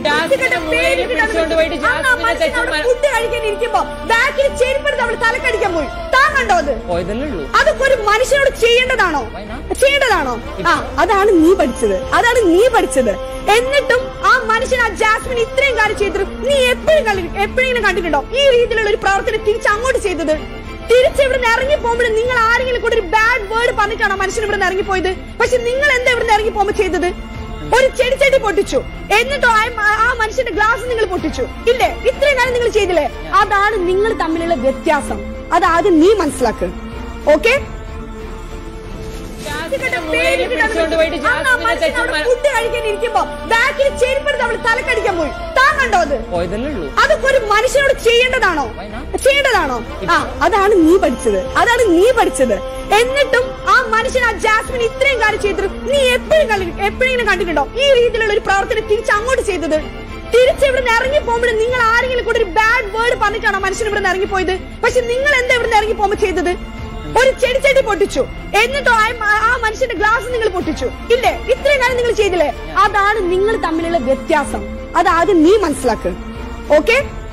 ജാസ്മിനെ മൂലയിൽ പിടിച്ചുകൊണ്ട് പോയിട്ട് ജാസ്മിനെ തെറ്റും ഫുഡ് കഴിക്കാൻ ഇരിക്കുമ്പോ ബാക്കിൽ ചെരുപ്പെടുത്ത് അവള് തലക്കടിക്കാൻ പോയി താൻ കണ്ടോ അത് പോയതല്ലേ ഉള്ളൂ അതൊക്കെ ഒരു മനുഷ്യനോട് ചെയ്യേണ്ടതാണോ Why not? ചെയ്യേണ്ടതാണോ ആ അതാണ് നീ പഠിച്ചത് അതാണ് നീ പഠിച്ചത് എന്നിട്ടും ആ മനുഷ്യൻ ആ ജാസ്മിൻ ഇത്രയും കാര്യം ചെയ്തിട്ട് നീ എപ്പോഴും എപ്പോഴെങ്കിലും കണ്ടിട്ടുണ്ടോ ഈ രീതിയിലുള്ള ഒരു പ്രവർത്തനം തിരിച്ച് അങ്ങോട്ട് ചെയ്തത് തിരിച്ച് ഇവിടുന്ന് ഇറങ്ങി പോകുമ്പോൾ നിങ്ങൾ ആരെങ്കിലും കൂടെ ഒരു ബാഡ് വേർഡ് പറഞ്ഞിട്ടാണോ മനുഷ്യൻ ഇവിടുന്ന് ഇറങ്ങിപ്പോയത് പക്ഷെ നിങ്ങൾ എന്താ ഇവിടുന്ന് ഇറങ്ങി പോകുമ്പോൾ ചെയ്തത് ഒരു ചെടി ചെടി പൊട്ടിച്ചു എന്നിട്ടോ ആ മ- ആ മനുഷ്യന്റെ ഗ്ലാസ് നിങ്ങൾ പൊട്ടിച്ചു ഇല്ലേ ഇത്രയും കാര്യം നിങ്ങൾ ചെയ്തില്ലേ അതാണ് നിങ്ങൾ തമ്മിലുള്ള വ്യത്യാസം അത് ആദ്യം നീ മനസ്സിലാക്ക് ഓക്കെ ജാസ്മിനെ മൂലയിൽ പിടിച്ചുകൊണ്ട് പോയിട്ട് ജാസ്മിനെ തെറ്റും ഫുഡ് കഴിക്കാൻ ഇരിക്കുമ്പോ ബാക്കിൽ ചെരുപ്പെടുത്ത് അവള് തലക്കടിക്കാൻ പോയി താൻ കണ്ടോ അത് പോയതല്ലേ ഉള്ളൂ അതൊക്കെ ഒരു മനുഷ്യനോട് ചെയ്യേണ്ടതാണോ Why not? ചെയ്യേണ്ടതാണോ ആ അതാണ് നീ പഠിച്ചത് അതാണ് നീ പഠിച്ചത് എന്നിട്ടും ആ മനുഷ്യൻ ആ ജാസ്മിൻ ഇത്രയും കാര്യം ചെയ്തിട്ട് നീ എപ്പോഴും എപ്പോഴെങ്കിലും കണ്ടിട്ടുണ്ടോ ഈ രീതിയിലുള്ള ഒരു പ്രവർത്തനം തിരിച്ച് അങ്ങോട്ട് ചെയ്തത് തിരിച്ച് ഇവിടുന്ന് ഇറങ്ങി പോകുമ്പോൾ നിങ്ങൾ ആരെങ്കിലും കൂടെ ഒരു ബാഡ് വേർഡ് പറഞ്ഞിട്ടാണോ മനുഷ്യൻ ഇവിടുന്ന് ഇറങ്ങിപ്പോയത് പക്ഷെ നിങ്ങൾ എന്താ ഇവിടുന്ന് ഇറങ്ങി പോകുമ്പോൾ ചെയ്തത് ഒരു ചെടി ചെടി പൊട്ടിച്ചു എന്നിട്ടോ ആ മ- ആ മനുഷ്യന്റെ ഗ്ലാസ് നിങ്ങൾ പൊട്ടിച്ചു ഇല്ലേ ഇത്രയും കാര്യം നിങ്ങൾ ചെയ്തില്ലേ അതാണ് നിങ്ങൾ തമ്മിലുള്ള വ്യത്യാസം അത് ആദ്യം നീ മനസ്സിലാക്ക് ഓക്കെ